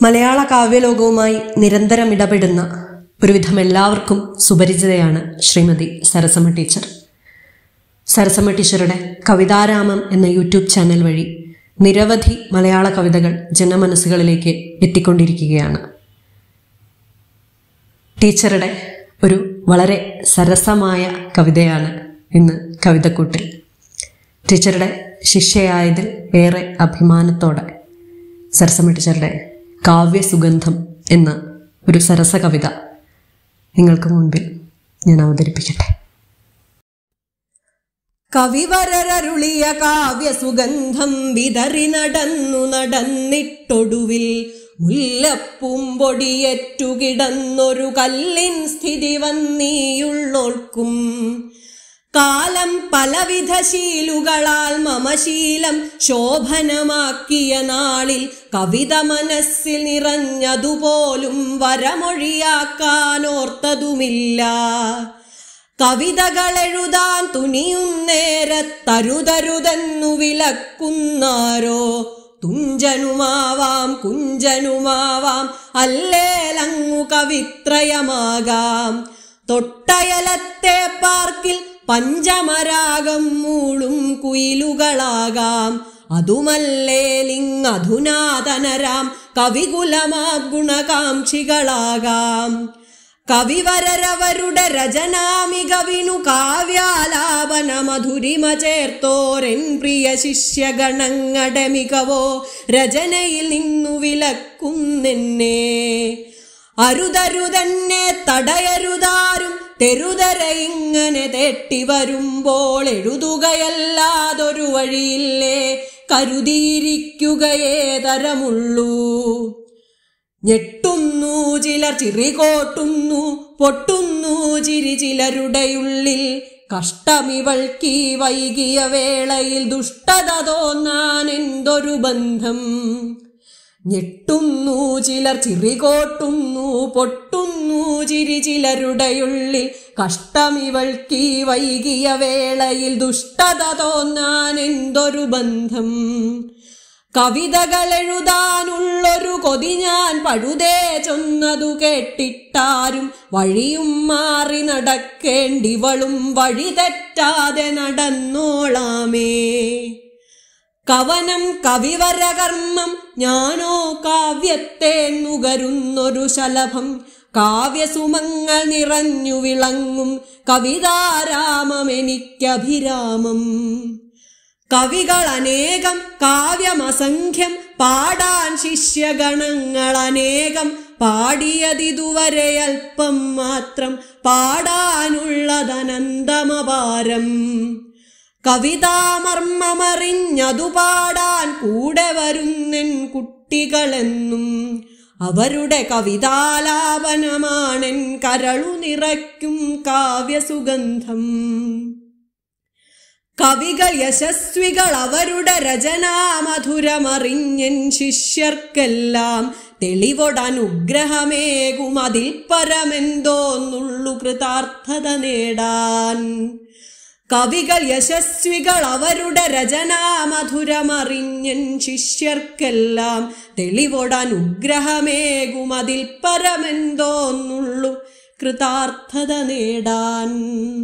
മലയാള കാവ്യലോകവുമായി നിരന്തരം ഇടപെടുന്ന ഒരുവിധം എല്ലാവർക്കും സുപരിചിതയാണ് ശ്രീമതി സരസമ്മ ടീച്ചർ സരസമ്മ ടീച്ചറുടെ കവിതാരാമം എന്ന യൂട്യൂബ് ചാനൽ വഴി നിരവധി മലയാള കവിതകൾ ജനമനസ്സുകളിലേക്ക് എത്തിക്കൊണ്ടിരിക്കുകയാണ് ടീച്ചറുടെ ഒരു വളരെ സരസമായ കവിതയാണ് ഇന്ന് കവിതക്കൂട്ടിൽ ടീച്ചറുടെ ശിഷ്യയായതിൽ ഏറെ അഭിമാനത്തോടെ സരസമ്മ ടീച്ചറുടെ കാവ്യസുഗന്ധം എന്ന ഒരു സരസ കവിത നിങ്ങൾക്ക് മുൻപിൽ ഞാൻ അവതരിപ്പിക്കട്ടെ കവിവരരുളിയ കാവ്യസുഗന്ധം വിതറി നടന്നു നടന്നിട്ടൊടുവിൽ മുല്ലപ്പൂമ്പൊടിയേറ്റുകിടന്നൊരു കല്ലിൻ സ്ഥിതി വന്നീയുള്ളോൾക്കും കാലം പലവിധ ശീലുകളാൽ മമശീലം ശോഭനമാക്കിയ നാളിൽ കവിത മനസ്സിൽ നിറഞ്ഞതുപോലും വരമൊഴിയാക്കാനോർത്തതുമില്ല കവിതകളെഴുതാൻ തുനിയും നേരത്തരുതരുതെന്നു വിലക്കുന്നാരോ തുഞ്ചനുമാവാം കുഞ്ചനുമാവാം അല്ലേലങ്ങു കവിത്രയമാകാം തൊട്ടയലത്തെ പാർക്കിൽ പഞ്ചമരാഗം മൂളും കുയിലുകളാകാം അതുമല്ലേലിങ്ങധുനാതനരാം കവികുലമാം ഗുണകാംക്ഷികളാകാം കവിവരരവരുടെ രചനാമികവിനു കാവ്യാലാപന മധുരിമ ചേർത്തോരൻ പ്രിയ ശിഷ്യഗണങ്ങടെ മികവോ രചനയിൽ നിന്നു വിലക്കുന്നെന്നെ അരുതരുതന്നെ തടയരുതാരും തെരുതര ഇങ്ങനെ തെട്ടി വരുമ്പോൾ എഴുതുകയല്ലാതൊരു വഴിയില്ലേ കരുതിയിരിക്കുകയേ തരമുള്ളൂ ഞെട്ടുന്നു ചിലർ ചിറികോട്ടുന്നു പൊട്ടുന്നു ചിരി ചിലരുടെയുള്ളിൽ കഷ്ടമിവൾക്കീ വൈകിയ വേളയിൽ ദുഷ്ടത തോന്നാൻ എന്തൊരു ബന്ധം ഞെട്ടുന്നു ചിലർ ചിറികോട്ടുന്നു പൊട്ടുന്നു ചിരി ചിലരുടെയുള്ളിൽ കഷ്ടമിവൾക്കീ വൈകിയ വേളയിൽ ദുഷ്ടത തോന്നാൻ എന്തൊരു ബന്ധം കവിതകൾ എഴുതാനുള്ളൊരു കൊതി ഞാൻ പഴുതേ ചൊന്നതു കേട്ടിട്ടാരും വഴിയും മാറി നടക്കേണ്ടിവളും വഴി തെറ്റാതെ നടന്നോളാമേ കവനം കവിവരകർമ്മം ഞാനോ കാവ്യത്തെ നുകരുന്നൊരു ശലഭം കാവ്യസുമങ്ങൾ നിറഞ്ഞു വിളങ്ങും കവിതാരാമം എനിക്കഭിരാമം കവികൾ അനേകം കാവ്യമസംഖ്യം പാടാൻ ശിഷ്യഗണങ്ങൾ അനേകം പാടിയതിതുവരെ അല്പം മാത്രം പാടാനുള്ളതനന്തമപാരം കവിതാമർമ്മമറിഞ്ഞതു പാടാൻ കൂടെ വരുന്നെൻ കുട്ടികളെന്നും അവരുടെ കവിതാലാപനമാണെൻ കരളു നിറയ്ക്കും കാവ്യസുഗന്ധം കവികൾ യശസ്വികൾ അവരുടെ രചനാമധുരമറിഞ്ഞൻ ശിഷ്യർക്കെല്ലാം തെളിവൊടനുഗ്രഹമേകും അതിൽ പരമെന്തോന്നുള്ളു കൃതാർത്ഥത നേടാൻ കവികൾ യശസ്വികൾ അവരുടെ രചനാമധുരമറിഞ്ഞൻ ശിഷ്യർക്കെല്ലാം തെളിവൊടനുഗ്രഹമേകും അതിൽ പരമെന്തോന്നുള്ളു കൃതാർത്ഥത നേടാൻ